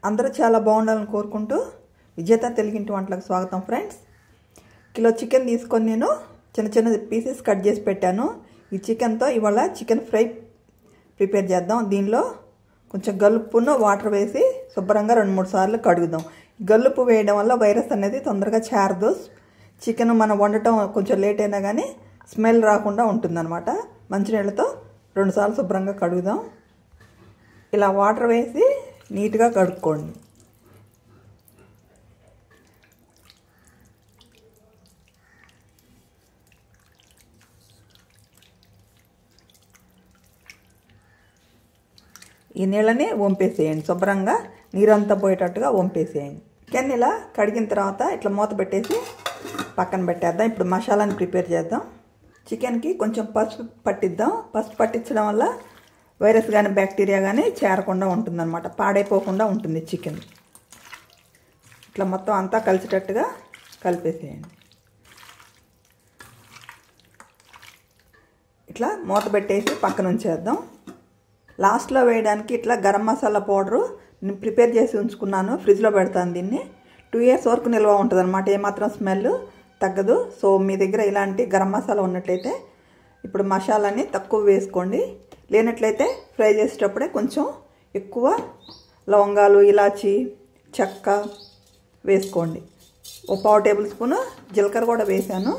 అందరూ చాలా బాగుండాలని కోరుకుంటూ విజేత తెలుగింటి వంటలకు స్వాగతం ఫ్రెండ్స్ కిలో చికెన్ తీసుకొని నేను చిన్న చిన్న పీసెస్ కట్ చేసి పెట్టాను ఈ చికెన్తో ఇవాళ చికెన్ ఫ్రై ప్రిపేర్ చేద్దాం దీనిలో కొంచెం గల్లుప్పును వాటర్ వేసి శుభ్రంగా రెండు మూడు సార్లు కడుగుదాం గల్లుప్పు వేయడం వల్ల వైరస్ అనేది తొందరగా చేరదు చికెన్ మనం వండటం కొంచెం లేట్ అయినా కానీ స్మెల్ రాకుండా ఉంటుందన్నమాట మంచినీళ్ళతో రెండుసార్లు శుభ్రంగా కడుగుదాం ఇలా వాటర్ వేసి నీట్గా కడుక్కోండి ఈ నీళ్ళని వంపేసేయండి శుభ్రంగా నీరంతా పోయేటట్టుగా వంపేసేయండి చికెన్ ఇలా కడిగిన తర్వాత ఇట్లా మూత పెట్టేసి పక్కన పెట్టేద్దాం ఇప్పుడు మసాలాని ప్రిపేర్ చేద్దాం చికెన్కి కొంచెం పసుపు పట్టిద్దాం పసుపు పట్టించడం వల్ల వైరస్ కానీ బ్యాక్టీరియా కానీ చేరకుండా ఉంటుందన్నమాట పాడైపోకుండా ఉంటుంది చికెన్ ఇట్లా మొత్తం అంతా కలిసేటట్టుగా కలిపేసేయండి ఇట్లా మూత పెట్టేసి పక్కన ఉంచేద్దాం లాస్ట్లో వేయడానికి ఇట్లా గరం మసాలా పౌడరు నేను ప్రిపేర్ చేసి ఉంచుకున్నాను ఫ్రిడ్జ్లో పెడతాను దీన్ని టూ ఇయర్స్ వరకు నిల్వ ఉంటుంది అనమాట ఏమాత్రం స్మెల్ తగ్గదు సో మీ దగ్గర ఇలాంటి గరం మసాలా ఉన్నట్లయితే ఇప్పుడు మసాలాని తక్కువ వేసుకోండి లేనట్లయితే ఫ్రై చేసేటప్పుడే కొంచెం ఎక్కువ లవంగాలు ఇలాచి చెక్క వేసుకోండి ఓ పావు టేబుల్ స్పూన్ జీలకర్ర కూడా వేసాను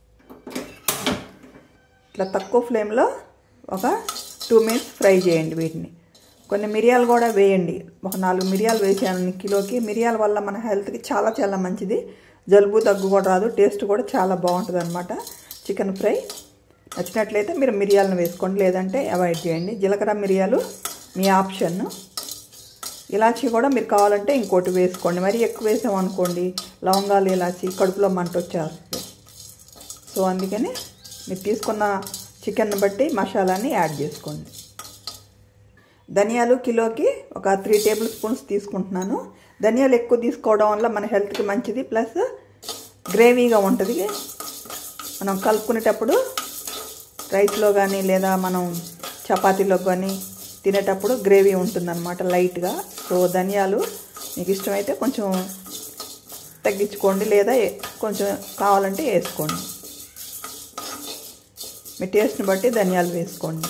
ఇట్లా తక్కువ ఫ్లేమ్లో ఒక టూ మినిట్స్ ఫ్రై చేయండి వీటిని కొన్ని మిరియాలు కూడా వేయండి ఒక నాలుగు మిరియాలు వేసాను కిలోకి మిరియాల వల్ల మన హెల్త్కి చాలా చాలా మంచిది జలుబు దగ్గు కూడా రాదు టేస్ట్ కూడా చాలా బాగుంటుంది అనమాట చికెన్ ఫ్రై నచ్చినట్లయితే మీరు మిరియాలను వేసుకోండి లేదంటే అవాయిడ్ చేయండి జీలకర్ర మిరియాలు మీ ఆప్షన్ ఇలాచీ కూడా మీరు కావాలంటే ఇంకోటి వేసుకోండి మరి ఎక్కువ వేసామనుకోండి లవంగాలు ఇలాచి కడుపులో మంట వచ్చేస్తుంది సో అందుకని మీరు తీసుకున్న చికెన్ బట్టి మసాలాని యాడ్ చేసుకోండి ధనియాలు కిలోకి ఒక త్రీ టేబుల్ స్పూన్స్ తీసుకుంటున్నాను ధనియాలు ఎక్కువ తీసుకోవడం వల్ల మన హెల్త్కి మంచిది ప్లస్ గ్రేవీగా ఉంటుంది మనం కలుపుకునేటప్పుడు రైస్లో కానీ లేదా మనం చపాతీలో కానీ తినేటప్పుడు గ్రేవీ ఉంటుందన్నమాట లైట్గా సో ధనియాలు మీకు ఇష్టమైతే కొంచెం తగ్గించుకోండి లేదా కొంచెం కావాలంటే వేసుకోండి మీ టేస్ట్ని బట్టి ధనియాలు వేసుకోండి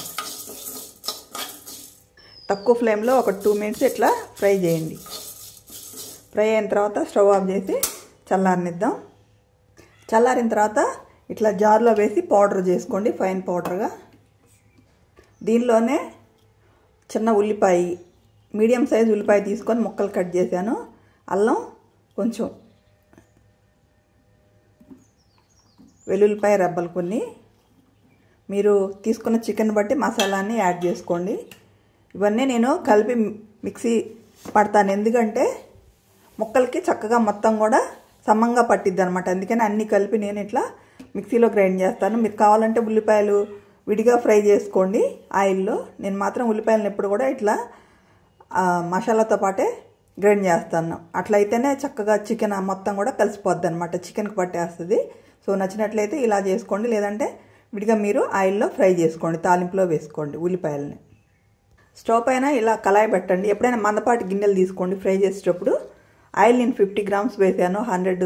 తక్కువ ఫ్లేమ్లో ఒక టూ మినిట్స్ ఇట్లా ఫ్రై చేయండి ఫ్రై అయిన తర్వాత స్టవ్ ఆఫ్ చేసి చల్లారనిద్దాం చల్లారిన తర్వాత ఇట్లా జార్లో వేసి పౌడర్ చేసుకోండి ఫైన్ పౌడర్గా దీనిలోనే చిన్న ఉల్లిపాయ మీడియం సైజ్ ఉల్లిపాయ తీసుకొని ముక్కలు కట్ చేశాను అల్లం కొంచెం వెల్లుల్లిపాయ రెబ్బలు కొన్ని మీరు తీసుకున్న చికెన్ బట్టి మసాలాన్ని యాడ్ చేసుకోండి ఇవన్నీ నేను కలిపి మిక్సీ పడతాను ఎందుకంటే ముక్కలకి చక్కగా మొత్తం కూడా సమంగా పట్టిద్ది అనమాట అందుకని అన్నీ కలిపి నేను ఇట్లా మిక్సీలో గ్రైండ్ చేస్తాను మీరు కావాలంటే ఉల్లిపాయలు విడిగా ఫ్రై చేసుకోండి ఆయిల్లో నేను మాత్రం ఉల్లిపాయలను ఎప్పుడు కూడా ఇట్లా మసాలాతో పాటే గ్రైండ్ చేస్తాను అట్లయితేనే చక్కగా చికెన్ మొత్తం కూడా కలిసిపోద్ది అనమాట చికెన్కి పట్టేస్తుంది సో నచ్చినట్లయితే ఇలా చేసుకోండి లేదంటే విడిగా మీరు ఆయిల్లో ఫ్రై చేసుకోండి తాలింపులో వేసుకోండి ఉల్లిపాయలని స్టవ్ పైన ఇలా కళాయి పెట్టండి ఎప్పుడైనా మందపాటి గిన్నెలు తీసుకోండి ఫ్రై చేసేటప్పుడు ఆయిల్ నేను ఫిఫ్టీ గ్రామ్స్ వేసాను హండ్రెడ్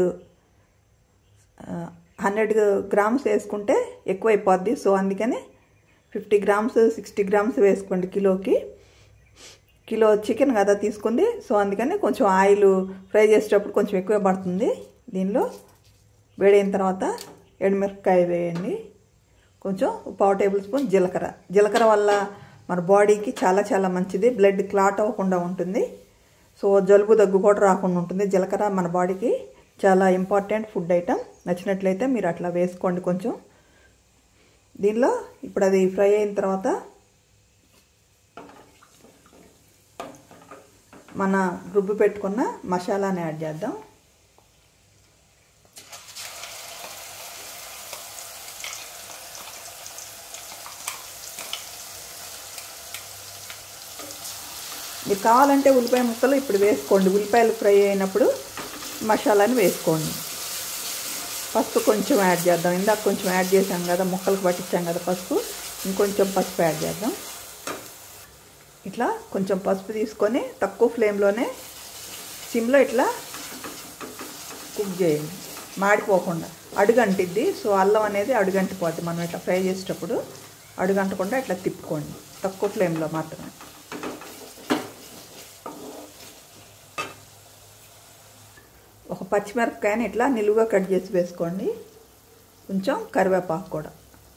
హండ్రెడ్ గ్రామ్స్ వేసుకుంటే ఎక్కువ అయిపోద్ది సో అందుకని ఫిఫ్టీ గ్రామ్స్ సిక్స్టీ గ్రామ్స్ వేసుకోండి కిలోకి కిలో చికెన్ కదా తీసుకుంది సో అందుకని కొంచెం ఆయిల్ ఫ్రై చేసేటప్పుడు కొంచెం ఎక్కువ పడుతుంది దీనిలో వేడైన తర్వాత ఎండుమిరపకాయ వేయండి కొంచెం పావు టేబుల్ స్పూన్ జీలకర్ర జీలకర్ర వల్ల మన బాడీకి చాలా చాలా మంచిది బ్లడ్ క్లాట్ అవ్వకుండా ఉంటుంది సో జలుబు దగ్గు కూడా రాకుండా ఉంటుంది జీలకర్ర మన బాడీకి చాలా ఇంపార్టెంట్ ఫుడ్ ఐటమ్ నచ్చినట్లయితే మీరు అట్లా వేసుకోండి కొంచెం దీనిలో ఇప్పుడు అది ఫ్రై అయిన తర్వాత మన రుబ్బు పెట్టుకున్న మసాలాని యాడ్ చేద్దాం మీరు కావాలంటే ఉల్లిపాయ ముక్కలు ఇప్పుడు వేసుకోండి ఉల్లిపాయలు ఫ్రై అయినప్పుడు మసాలాని వేసుకోండి పసుపు కొంచెం యాడ్ చేద్దాం ఇందాక కొంచెం యాడ్ చేసాం కదా ముక్కలకు పట్టించాం కదా పసుపు ఇంకొంచెం పసుపు యాడ్ చేద్దాం ఇట్లా కొంచెం పసుపు తీసుకొని తక్కువ ఫ్లేమ్లోనే సిమ్లో ఇట్లా కుక్ చేయండి మాడిపోకుండా అడుగంటిద్ది సో అల్లం అనేది అడుగంటిపోద్ది మనం ఇట్లా ఫ్రై చేసేటప్పుడు అడుగంటకుండా ఇట్లా తిప్పుకోండి తక్కువ ఫ్లేమ్లో మాత్రమే ఒక పచ్చిమిరపకాయని ఇట్లా నిలువుగా కట్ చేసి వేసుకోండి కొంచెం కరివేపాకు కూడా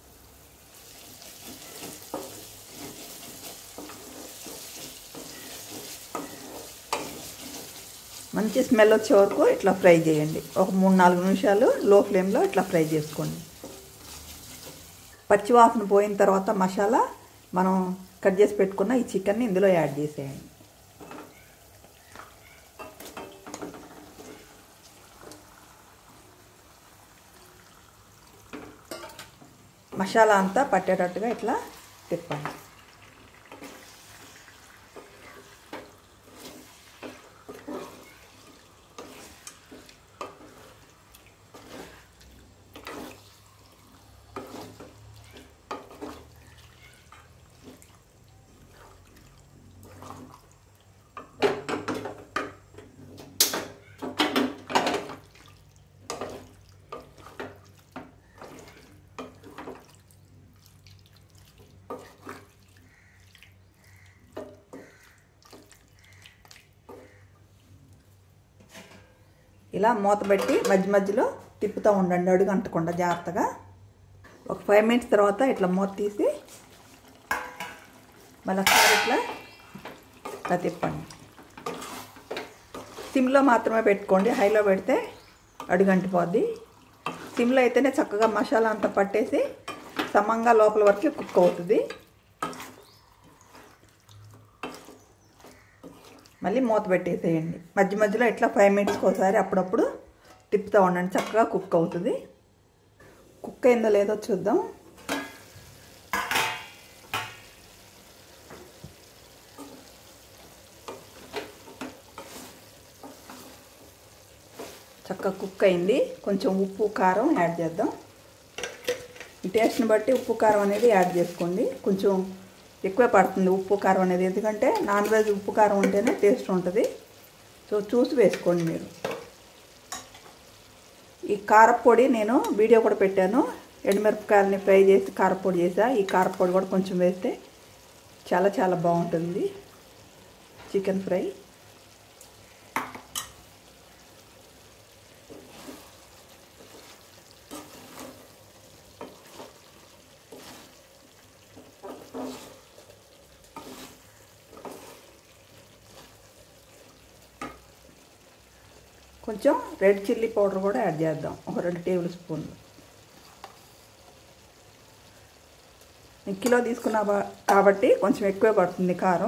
మంచి స్మెల్ వచ్చే వరకు ఇట్లా ఫ్రై చేయండి ఒక మూడు నాలుగు నిమిషాలు లో ఫ్లేమ్లో ఇట్లా ఫ్రై చేసుకోండి పచ్చివాసన పోయిన తర్వాత మసాలా మనం కట్ చేసి పెట్టుకున్న ఈ చికెన్ని ఇందులో యాడ్ చేసేయండి మసాలా అంతా పట్టేటట్టుగా ఇట్లా తిప్పండి ఇలా మూత పెట్టి మధ్య మధ్యలో తిప్పుతూ ఉండండి అడుగు అంటకుండా జాగ్రత్తగా ఒక ఫైవ్ మినిట్స్ తర్వాత ఇట్లా మూత తీసి మళ్ళీ ఒకసారి ఇట్లా ఇట్లా తిప్పండి సిమ్లో మాత్రమే పెట్టుకోండి హైలో పెడితే అడుగంటిపోద్ది సిమ్లో అయితేనే చక్కగా మసాలా అంతా పట్టేసి సమంగా లోపల వరకు కుక్ అవుతుంది మళ్ళీ మూత పెట్టేసేయండి మధ్య మధ్యలో ఇట్లా ఫైవ్ మినిట్స్కి ఒకసారి అప్పుడప్పుడు తిప్పుతూ ఉండండి చక్కగా కుక్ అవుతుంది కుక్ అయిందో లేదో చూద్దాం చక్కగా కుక్ అయింది కొంచెం ఉప్పు కారం యాడ్ చేద్దాం ఈ టేస్ట్ని బట్టి ఉప్పు కారం అనేది యాడ్ చేసుకోండి కొంచెం ఎక్కువే పడుతుంది ఉప్పు కారం అనేది ఎందుకంటే నాన్ వెజ్ ఉప్పు కారం ఉంటేనే టేస్ట్ ఉంటుంది సో చూసి వేసుకోండి మీరు ఈ కారపొడి నేను వీడియో కూడా పెట్టాను ఎండుమిరపకాయలని ఫ్రై చేసి కారపొడి చేసా ఈ కారపొడి కూడా కొంచెం వేస్తే చాలా చాలా బాగుంటుంది చికెన్ ఫ్రై కొంచెం రెడ్ చిల్లీ పౌడర్ కూడా యాడ్ చేద్దాం ఒక రెండు టేబుల్ స్పూన్లు నేను కిలో తీసుకున్నా కాబట్టి కొంచెం ఎక్కువే పడుతుంది కారం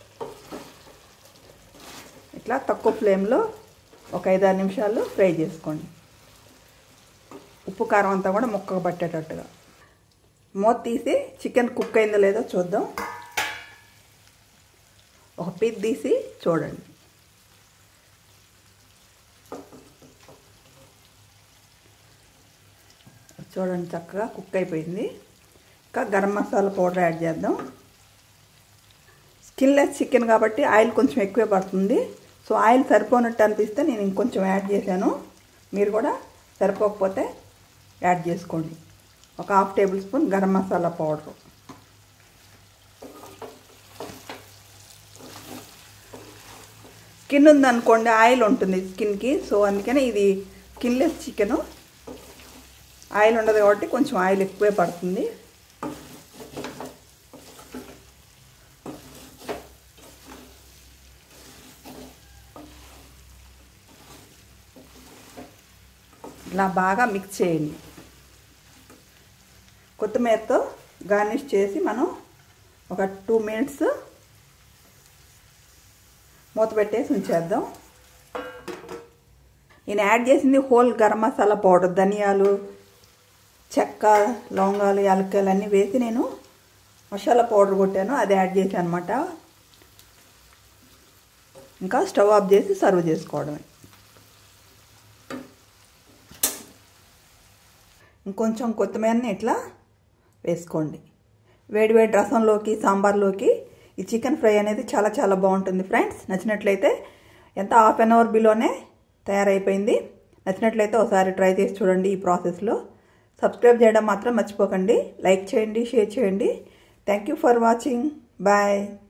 ఇట్లా తక్కువ ఫ్లేమ్లో ఒక ఐదారు నిమిషాలు ఫ్రై చేసుకోండి ఉప్పు కారం అంతా కూడా ముక్కకు పట్టేటట్టుగా మూత తీసి చికెన్ కుక్ అయిందో లేదో చూద్దాం ఒక పీస్ తీసి చూడండి చూడండి చక్కగా కుక్ అయిపోయింది ఇంకా గరం మసాలా పౌడర్ యాడ్ చేద్దాం స్కిన్లెస్ చికెన్ కాబట్టి ఆయిల్ కొంచెం ఎక్కువే పడుతుంది సో ఆయిల్ సరిపోనట్టు అనిపిస్తే నేను ఇంకొంచెం యాడ్ చేశాను మీరు కూడా సరిపోకపోతే యాడ్ చేసుకోండి ఒక half tablespoon garam masala powder skin ఉందనుకోండి ఆయిల్ ఉంటుంది స్కిన్కి సో అందుకని ఇది స్కిన్లెస్ చికెను ఆయిల్ ఉండదు కాబట్టి కొంచెం ఆయిల్ ఎక్కువే పడుతుంది ఇలా బాగా మిక్స్ చేయండి కొత్తిమీరతో గార్నిష్ చేసి మనం ఒక టూ మినిట్స్ మూత పెట్టేసి ఉంచేద్దాం నేను యాడ్ చేసింది హోల్ గరం మసాలా పౌడర్ ధనియాలు చెక్క లవంగాలు యాలక్కాయలు అన్నీ వేసి నేను మసాలా పౌడర్ కొట్టాను అది యాడ్ చేశాను అనమాట ఇంకా స్టవ్ ఆఫ్ చేసి సర్వ్ చేసుకోవడమే ఇంకొంచెం కొత్తిమీరని ఇట్లా వేసుకోండి వేడి వేడి రసంలోకి సాంబార్లోకి ఈ చికెన్ ఫ్రై అనేది చాలా చాలా బాగుంటుంది ఫ్రెండ్స్ నచ్చినట్లయితే ఎంత హాఫ్ అన్ అవర్ బిలోనే తయారైపోయింది నచ్చినట్లయితే ఒకసారి ట్రై చేసి చూడండి ఈ ప్రాసెస్లో సబ్స్క్రైబ్ చేయడం మాత్రం మర్చిపోకండి లైక్ చేయండి షేర్ చేయండి thank you for watching bye